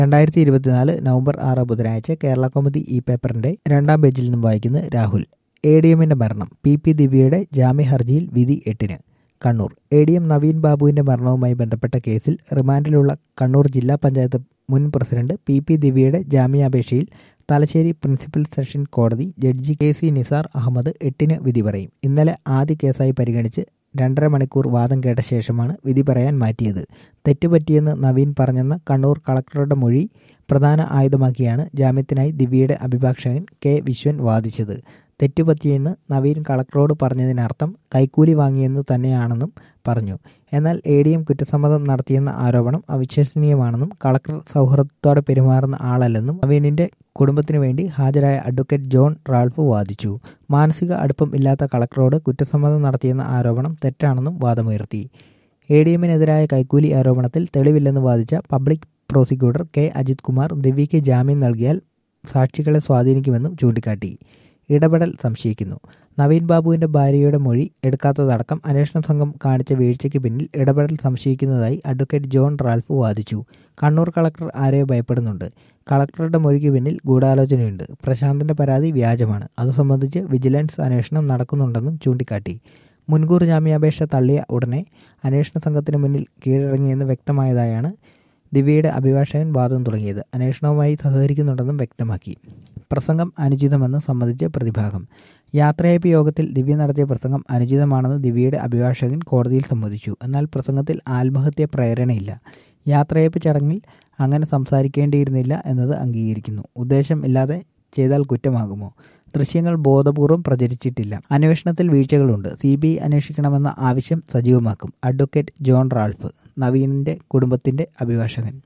രണ്ടായിരത്തി ഇരുപത്തിനാല് നവംബർ ആറ് ബുധനാഴ്ച കേരള കൗമുദി ഈ പേപ്പറിന്റെ രണ്ടാം പേജിൽ നിന്നും വായിക്കുന്നത് രാഹുൽ എ ഡി എമ്മിന്റെ മരണം പി പി ദിവ്യയുടെ ജാമ്യ ഹർജിയിൽ വിധി എട്ടിന് Kannur A D M Naveen ബാബുവിന്റെ മരണവുമായി ബന്ധപ്പെട്ട കേസിൽ റിമാൻഡിലുള്ള കണ്ണൂർ ജില്ലാ പഞ്ചായത്ത് മുൻ പ്രസിഡന്റ് പി പി ദിവ്യയുടെ ജാമ്യാപേക്ഷയിൽ തലശ്ശേരി പ്രിൻസിപ്പൽ സെഷൻ കോടതി judge K C Nisar Ahammed എട്ടിന് വിധി പറയും ഇന്നലെ ആദ്യ കേസായി പരിഗണിച്ച് രണ്ടര മണിക്കൂർ വാദം കേട്ട ശേഷമാണ് വിധി പറയാൻ മാറ്റിയത് തെറ്റുപറ്റിയെന്ന് നവീൻ പറഞ്ഞെന്ന കണ്ണൂർ കളക്ടറുടെ മൊഴി പ്രധാന ആയുധമാക്കിയാണ് ജാമ്യത്തിനായി ദിവ്യയുടെ അഭിഭാഷകൻ കെ വിശ്വൻ വാദിച്ചത് തെറ്റുപറ്റിയെന്ന് നവീൻ കളക്ടറോട് പറഞ്ഞതിനർത്ഥം കൈക്കൂലി വാങ്ങിയെന്ന് തന്നെയാണെന്നും പറഞ്ഞു എന്നാൽ എ ഡി എം കുറ്റസമ്മതം നടത്തിയെന്ന ആരോപണം അവിശ്വസനീയമാണെന്നും കളക്ടർ സൗഹൃദത്തോടെ പെരുമാറുന്ന ആളല്ലെന്നും നവീനിന്റെ കുടുംബത്തിനു വേണ്ടി ഹാജരായ അഡ്വക്കേറ്റ് ജോൺ റാൾഫ് വാദിച്ചു മാനസിക അടുപ്പം ഇല്ലാത്ത കളക്ടറോട് കുറ്റസമ്മതം നടത്തിയെന്ന ആരോപണം തെറ്റാണെന്നും വാദമുയർത്തി എ ഡി എമ്മിനെതിരായ കൈക്കൂലി ആരോപണത്തിൽ തെളിവില്ലെന്ന് വാദിച്ച public prosecutor K Ajith Kumar ദിവ്യയ്ക്ക് ജാമ്യം നൽകിയാൽ സാക്ഷികളെ സ്വാധീനിക്കുമെന്നും ചൂണ്ടിക്കാട്ടി ഇടപെടൽ സംശയിക്കുന്നു നവീൻ ബാബുവിന്റെ ഭാര്യയുടെ മൊഴി എടുക്കാത്തതടക്കം അന്വേഷണ സംഘം കാണിച്ച വീഴ്ചയ്ക്ക് പിന്നിൽ ഇടപെടൽ സംശയിക്കുന്നതായി അഡ്വക്കേറ്റ് ജോൺ റാൽഫ് വാദിച്ചു കണ്ണൂർ കളക്ടർ ആരെയോ ഭയപ്പെടുന്നുണ്ട് കളക്ടറുടെ മൊഴിക്ക് പിന്നിൽ ഗൂഢാലോചനയുണ്ട് പ്രശാന്തിന്റെ പരാതി വ്യാജമാണ് അത് സംബന്ധിച്ച് വിജിലൻസ് അന്വേഷണം നടക്കുന്നുണ്ടെന്നും ചൂണ്ടിക്കാട്ടി മുൻകൂർ ജാമ്യാപേക്ഷ തള്ളിയ ഉടനെ അന്വേഷണ സംഘത്തിന് മുന്നിൽ കീഴടങ്ങിയെന്ന് വ്യക്തമായതായാണ് ദിവ്യയുടെ അഭിഭാഷകൻ വാദം തുടങ്ങിയത് അന്വേഷണവുമായി സഹകരിക്കുന്നുണ്ടെന്നും വ്യക്തമാക്കി പ്രസംഗം അനുചിതമെന്ന് സമ്മതിച്ച് പ്രതിഭാഗം യാത്രയയപ്പ് യോഗത്തിൽ ദിവ്യ നടത്തിയ പ്രസംഗം അനുചിതമാണെന്ന് ദിവ്യയുടെ അഭിഭാഷകൻ കോടതിയിൽ സമ്മതിച്ചു എന്നാൽ പ്രസംഗത്തിൽ ആത്മഹത്യ പ്രേരണയില്ല യാത്രയയപ്പ് ചടങ്ങിൽ അങ്ങനെ സംസാരിക്കേണ്ടിയിരുന്നില്ല എന്നത് അംഗീകരിക്കുന്നു ഉദ്ദേശം ഇല്ലാതെ ചെയ്താൽ കുറ്റമാകുമോ ദൃശ്യങ്ങൾ ബോധപൂർവം പ്രചരിച്ചിട്ടില്ല അന്വേഷണത്തിൽ വീഴ്ചകളുണ്ട് സി ബി ഐ അന്വേഷിക്കണമെന്ന ആവശ്യം സജീവമാക്കും അഡ്വക്കേറ്റ് ജോൺ റാൾഫ് നവീനിന്റെ കുടുംബത്തിന്റെ അഭിഭാഷകൻ